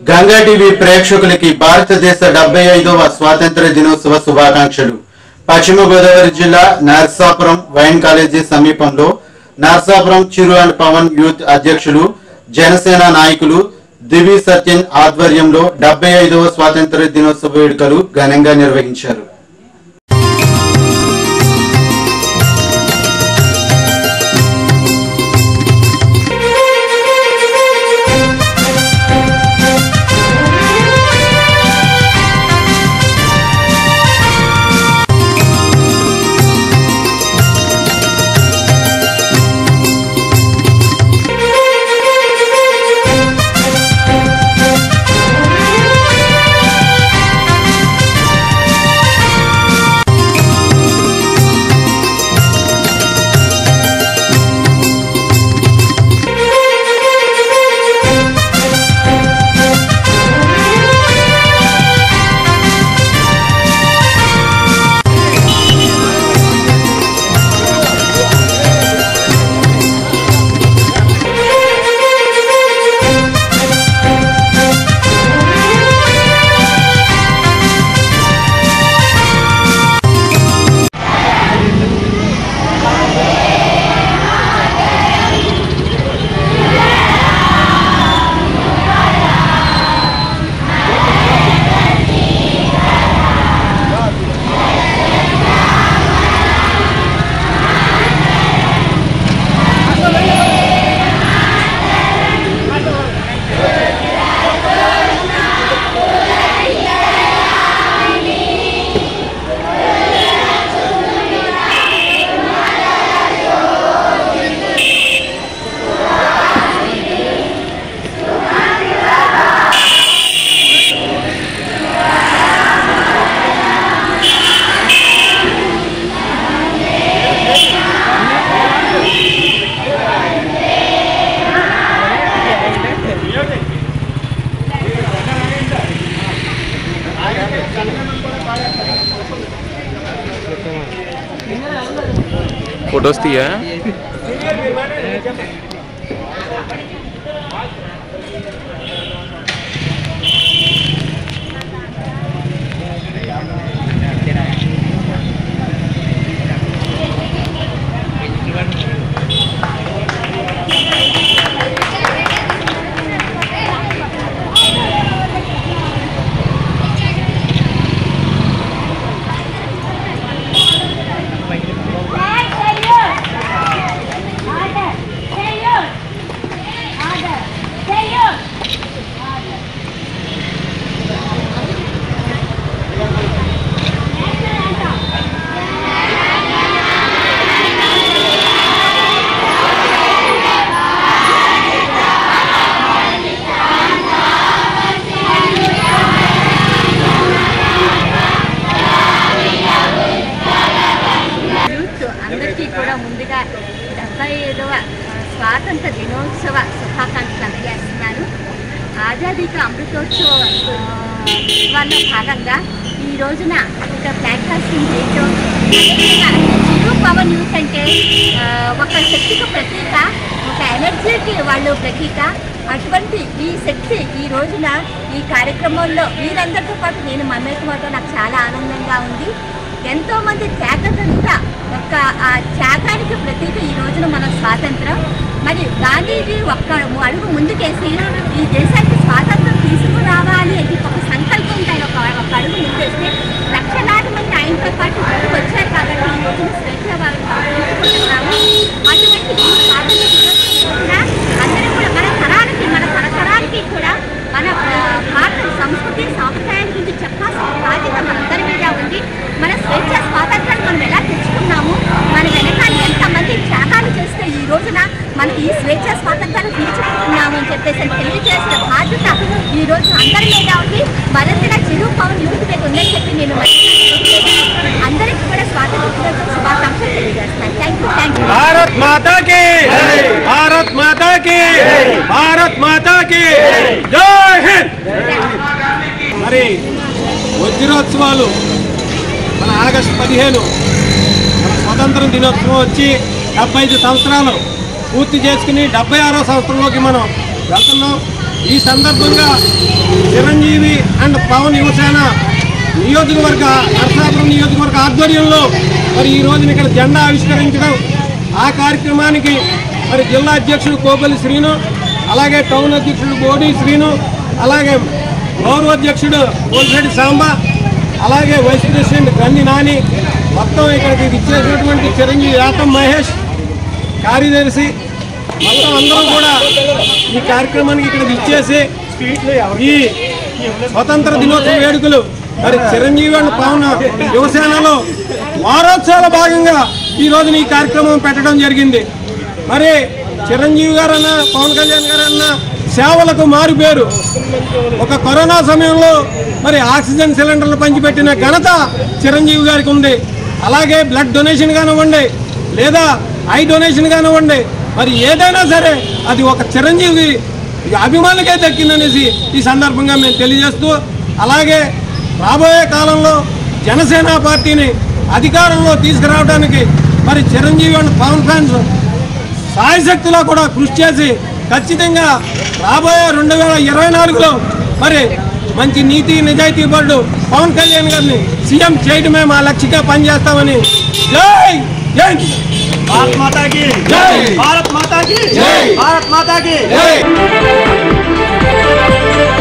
Ganga TV ప్రేక్షకులకి భారతదేశ డెబ్బై ఐదవ స్వాతంత్ర దినోత్సవ శుభాకాంక్షలు పశ్చిమ గోదావరి జిల్లా నర్సాపురం వైన్ కాలేజీ సమీపంలో నర్సాపురం చిరు అండ్ పవన్ యూత్ అధ్యక్షులు జనసేన నాయకులు దివి సత్యన్ ఆధ్వర్యంలో డెబ్బై ఐదవ స్వాతంత్ర దినోత్సవ వేడుకలు ఘనంగా నిర్వహించారు फोटोज दिया యూత్ అందరికీ కూడా ముందుగా డెబ్బై ఐదవ స్వాతంత్ర దినోత్సవ శుభాకాంక్షలు అందజేస్తున్నాను ఆజాదీ కా అమృతోత్సవ ఆ, ఉత్సవాల్లో భాగంగా ఈ రోజున ఒక బ్రాడ్కాస్టింగ్ చేయటం అదేవిధంగా చిరు పవన్ యూత్ అంటే ఆ, ఒక శక్తికి ప్రతీక ఒక ఎనర్జీకి వాళ్ళు ప్రతీక అటువంటి ఈ శక్తి ఈ రోజున ఈ కార్యక్రమంలో వీరందరితో పాటు నేను మమేకమవడం నాకు చాలా ఆనందంగా ఉంది ఎంతో మంది త్యాగదంత ఒక ఆ త్యాగానికి ప్రతీక ఈ రోజున మన స్వాతంత్రం మరి గాంధీజీ ఒక్క అడుగు ముందుకేసి ఈ దేశానికి స్వాతంత్రం తీసుకురావాలి అని ఒక సంకల్పంతో ఆయన ఒక ఒక అడుగు ముందేస్తే లక్షలాది మంది ఆయనతో పాటు ముందుకు వచ్చారు కాబట్టి ఈ రోజున స్వేచ్ఛ భారత్ తీసుకుంటున్నాము అటువంటి ఈ స్వాతంత్ర దినోత్సవం రోజున అందరూ కూడా మన తరానికి మన తరతరానికి కూడా మన ఆ, భారత సంస్కృతి సాంప్రదాయాల గురించి చెప్పాల్సిన బాధ్యత మనందరి మీద ఉంది మన స్వేచ్ఛ స్వాతంత్రాన్ని మనం ఎలా తెచ్చుకున్నాము మన వెనకాల ఎంతమంది త్యాగాలు చేస్తే ఈ రోజున మనకి ఈ స్వేచ్ఛ స్వాతంత్రాన్ని తీర్చుకుంటున్నాము అని చెప్పేసి తెలియజేసిన బాధ్యత ఈ రోజు అందరి మీద ఉంది మరింతగా చిరు పవన్ యూత్ మీద ఉందని చెప్పి నేను మళ్ళీ అందరికీ కూడా స్వాతంత్ర దినోత్సవ శుభాకాంక్షలు తెలియజేస్తాను thank you thank you Bharat Mata की भारत माता की भारत माता की जय हिंद మరి వజ్రోత్సవాలు మన ఆగస్టు పదిహేను మన స్వతంత్ర దినోత్సవం వచ్చి డెబ్బై ఐదు సంవత్సరాలు పూర్తి చేసుకుని డెబ్బై ఆరో సంవత్సరంలోకి మనం వెళ్తున్నాం ఈ సందర్భంగా చిరంజీవి అండ్ పవన్ యువసేన నియోజకవర్గ నరసాపురం నియోజకవర్గ ఆధ్వర్యంలో మరి ఈ రోజున ఇక్కడ జెండా ఆవిష్కరించడం ఆ కార్యక్రమానికి మరి జిల్లా అధ్యక్షుడు కోపల్లి శ్రీను అలాగే టౌన్ అధ్యక్షుడు బోడి శ్రీను అలాగే గౌరవ అధ్యక్షుడు కోల్రెడ్డి సాంబ అలాగే వైస్ ప్రెసిడెంట్ గండి నాని మొత్తం ఇక్కడికి ఇచ్చేసినటువంటి చిరంజీవి యాతం మహేష్ కార్యదర్శి మొత్తం అందరూ కూడా ఈ కార్యక్రమానికి ఇక్కడ ఇచ్చేసి ఈ స్వతంత్ర దినోత్సవ వేడుకలు మరి చిరంజీవి అండ్ పవన్ యువసేనలో వారోత్సవాల భాగంగా ఈ రోజున ఈ కార్యక్రమం పెట్టడం జరిగింది మరి చిరంజీవి గారన్న పవన్ కళ్యాణ్ గారన్న సేవలకు మారు పేరు ఒక కరోనా సమయంలో మరి ఆక్సిజన్ సిలిండర్లు పంచిపెట్టిన ఘనత చిరంజీవి గారికి ఉంది అలాగే బ్లడ్ డొనేషన్ కానివ్వండి లేదా ఐ డొనేషన్ కానివ్వండి మరి ఏదైనా సరే అది ఒక చిరంజీవి అభిమానులకే దక్కిందనేసి ఈ సందర్భంగా మేము తెలియజేస్తూ అలాగే రాబోయే కాలంలో జనసేన పార్టీని అధికారంలో తీసుకురావడానికి మరి చిరంజీవి అండ్ పవన్ ఫ్యాన్స్ సాయశక్తిలో కూడా కృషి చేసి ఖచ్చితంగా రాబోయే రెండు వేల ఇరవై నాలుగులో మరి మంచి నీతి నిజాయితీ పడ్డు పవన్ కళ్యాణ్ గారిని సీఎం చేయడమే మా లక్ష్యంగా పనిచేస్తామని జై జై भारत माता की जय। भारत माता की जय। भारत माता की జై